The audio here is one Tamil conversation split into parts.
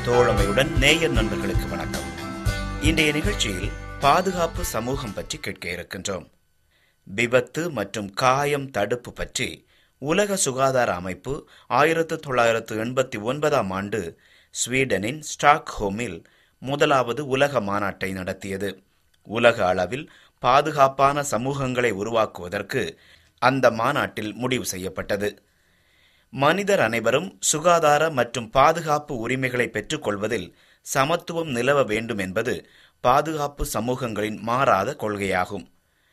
தோழமையுடன் நேயர் நண்பர்களுக்கு வணக்கம் இன்றைய நிகழ்ச்சியில் பாதுகாப்பு சமூகம் பற்றி கேட்க இருக்கின்றோம் விபத்து மற்றும் காயம் தடுப்பு பற்றி உலக சுகாதார அமைப்பு ஆயிரத்து தொள்ளாயிரத்து எண்பத்தி ஒன்பதாம் ஆண்டு ஸ்வீடனின் ஸ்டாக்ஹோமில் முதலாவது உலக மாநாட்டை நடத்தியது உலக அளவில் பாதுகாப்பான சமூகங்களை உருவாக்குவதற்கு அந்த மாநாட்டில் முடிவு செய்யப்பட்டது மனிதர் அனைவரும் சுகாதார மற்றும் பாதுகாப்பு உரிமைகளை பெற்றுக்கொள்வதில் சமத்துவம் நிலவ வேண்டும் என்பது பாதுகாப்பு சமூகங்களின் மாறாத கொள்கையாகும்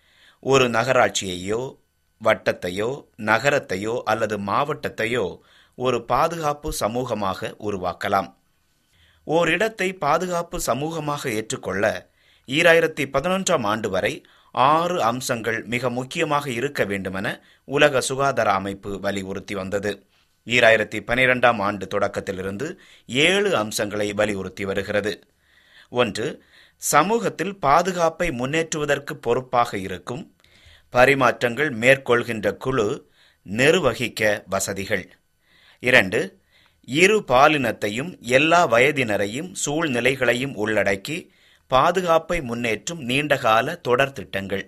ஒரு நகராட்சியையோ வட்டத்தையோ நகரத்தையோ அல்லது மாவட்டத்தையோ ஒரு பாதுகாப்பு சமூகமாக உருவாக்கலாம் ஓரிடத்தை பாதுகாப்பு சமூகமாக ஏற்றுக்கொள்ள ஈராயிரத்தி பதினொன்றாம் ஆண்டு வரை ஆறு அம்சங்கள் மிக முக்கியமாக இருக்க வேண்டுமென உலக சுகாதார அமைப்பு வலியுறுத்தி வந்தது ஈராயிரத்தி பனிரெண்டாம் ஆண்டு தொடக்கத்திலிருந்து ஏழு அம்சங்களை வலியுறுத்தி வருகிறது ஒன்று சமூகத்தில் பாதுகாப்பை முன்னேற்றுவதற்கு பொறுப்பாக இருக்கும் பரிமாற்றங்கள் மேற்கொள்கின்ற குழு நிர்வகிக்க வசதிகள் இரண்டு இரு பாலினத்தையும் எல்லா வயதினரையும் சூழ்நிலைகளையும் உள்ளடக்கி பாதுகாப்பை முன்னேற்றும் நீண்டகால தொடர் திட்டங்கள்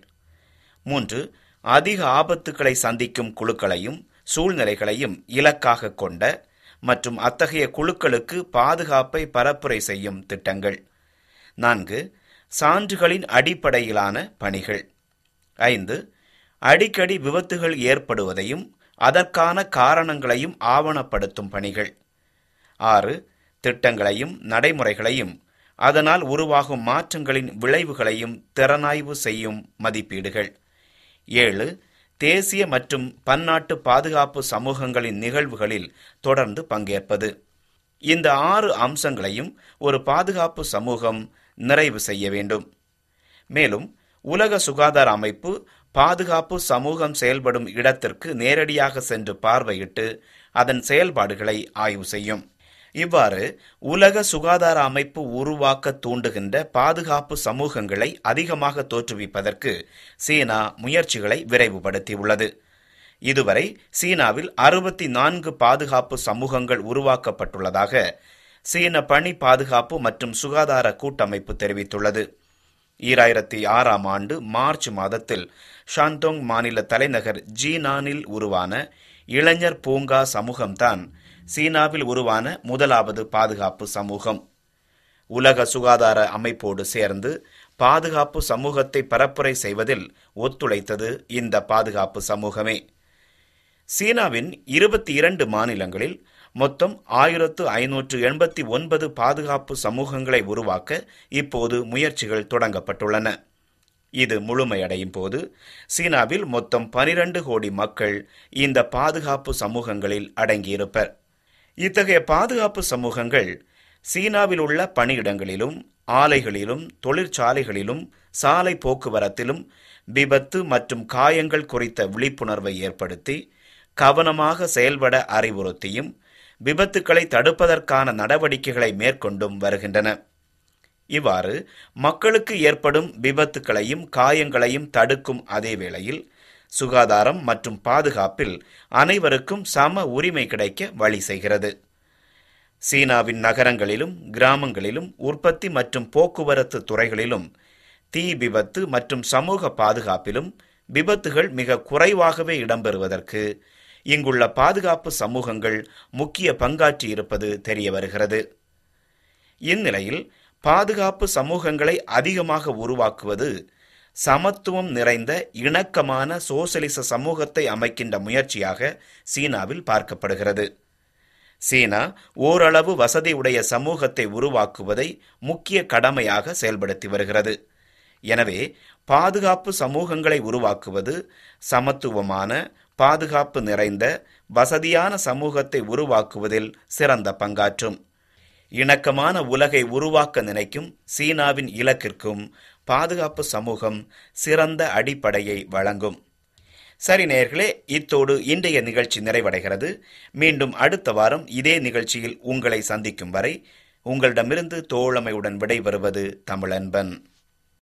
மூன்று அதிக ஆபத்துக்களை சந்திக்கும் குழுக்களையும் சூழ்நிலைகளையும் இலக்காக கொண்ட மற்றும் அத்தகைய குழுக்களுக்கு பாதுகாப்பை பரப்புரை செய்யும் திட்டங்கள் நான்கு சான்றுகளின் அடிப்படையிலான பணிகள் ஐந்து அடிக்கடி விபத்துகள் ஏற்படுவதையும் அதற்கான காரணங்களையும் ஆவணப்படுத்தும் பணிகள் ஆறு திட்டங்களையும் நடைமுறைகளையும் அதனால் உருவாகும் மாற்றங்களின் விளைவுகளையும் திறனாய்வு செய்யும் மதிப்பீடுகள் ஏழு தேசிய மற்றும் பன்னாட்டு பாதுகாப்பு சமூகங்களின் நிகழ்வுகளில் தொடர்ந்து பங்கேற்பது இந்த ஆறு அம்சங்களையும் ஒரு பாதுகாப்பு சமூகம் நிறைவு செய்ய வேண்டும் மேலும் உலக சுகாதார அமைப்பு பாதுகாப்பு சமூகம் செயல்படும் இடத்திற்கு நேரடியாக சென்று பார்வையிட்டு அதன் செயல்பாடுகளை ஆய்வு செய்யும் இவ்வாறு உலக சுகாதார அமைப்பு உருவாக்க தூண்டுகின்ற பாதுகாப்பு சமூகங்களை அதிகமாக தோற்றுவிப்பதற்கு சீனா முயற்சிகளை விரைவுபடுத்தியுள்ளது இதுவரை சீனாவில் அறுபத்தி நான்கு பாதுகாப்பு சமூகங்கள் உருவாக்கப்பட்டுள்ளதாக சீன பணி பாதுகாப்பு மற்றும் சுகாதார கூட்டமைப்பு தெரிவித்துள்ளது ஈராயிரத்தி ஆறாம் ஆண்டு மார்ச் மாதத்தில் ஷாந்தோங் மாநில தலைநகர் ஜீனானில் உருவான இளைஞர் பூங்கா சமூகம்தான் சீனாவில் உருவான முதலாவது பாதுகாப்பு சமூகம் உலக சுகாதார அமைப்போடு சேர்ந்து பாதுகாப்பு சமூகத்தை பரப்புரை செய்வதில் ஒத்துழைத்தது இந்த பாதுகாப்பு சமூகமே சீனாவின் இருபத்தி இரண்டு மாநிலங்களில் மொத்தம் ஆயிரத்து ஐநூற்று எண்பத்தி ஒன்பது பாதுகாப்பு சமூகங்களை உருவாக்க இப்போது முயற்சிகள் தொடங்கப்பட்டுள்ளன இது முழுமையடையும் போது சீனாவில் மொத்தம் பனிரண்டு கோடி மக்கள் இந்த பாதுகாப்பு சமூகங்களில் அடங்கியிருப்பர் இத்தகைய பாதுகாப்பு சமூகங்கள் சீனாவில் உள்ள பணியிடங்களிலும் ஆலைகளிலும் தொழிற்சாலைகளிலும் சாலை போக்குவரத்திலும் விபத்து மற்றும் காயங்கள் குறித்த விழிப்புணர்வை ஏற்படுத்தி கவனமாக செயல்பட அறிவுறுத்தியும் விபத்துக்களை தடுப்பதற்கான நடவடிக்கைகளை மேற்கொண்டும் வருகின்றன இவ்வாறு மக்களுக்கு ஏற்படும் விபத்துக்களையும் காயங்களையும் தடுக்கும் அதே வேளையில் சுகாதாரம் மற்றும் பாதுகாப்பில் அனைவருக்கும் சம உரிமை கிடைக்க வழி செய்கிறது சீனாவின் நகரங்களிலும் கிராமங்களிலும் உற்பத்தி மற்றும் போக்குவரத்து துறைகளிலும் தீ விபத்து மற்றும் சமூக பாதுகாப்பிலும் விபத்துகள் மிக குறைவாகவே இடம்பெறுவதற்கு இங்குள்ள பாதுகாப்பு சமூகங்கள் முக்கிய பங்காற்றி இருப்பது தெரிய வருகிறது இந்நிலையில் பாதுகாப்பு சமூகங்களை அதிகமாக உருவாக்குவது சமத்துவம் நிறைந்த இணக்கமான சோசலிச சமூகத்தை அமைக்கின்ற முயற்சியாக சீனாவில் பார்க்கப்படுகிறது சீனா ஓரளவு வசதி உடைய சமூகத்தை உருவாக்குவதை முக்கிய கடமையாக செயல்படுத்தி வருகிறது எனவே பாதுகாப்பு சமூகங்களை உருவாக்குவது சமத்துவமான பாதுகாப்பு நிறைந்த வசதியான சமூகத்தை உருவாக்குவதில் சிறந்த பங்காற்றும் இணக்கமான உலகை உருவாக்க நினைக்கும் சீனாவின் இலக்கிற்கும் பாதுகாப்பு சமூகம் சிறந்த அடிப்படையை வழங்கும் சரி நேர்களே இத்தோடு இன்றைய நிகழ்ச்சி நிறைவடைகிறது மீண்டும் அடுத்த வாரம் இதே நிகழ்ச்சியில் உங்களை சந்திக்கும் வரை உங்களிடமிருந்து தோழமையுடன் விடைபெறுவது தமிழன்பன்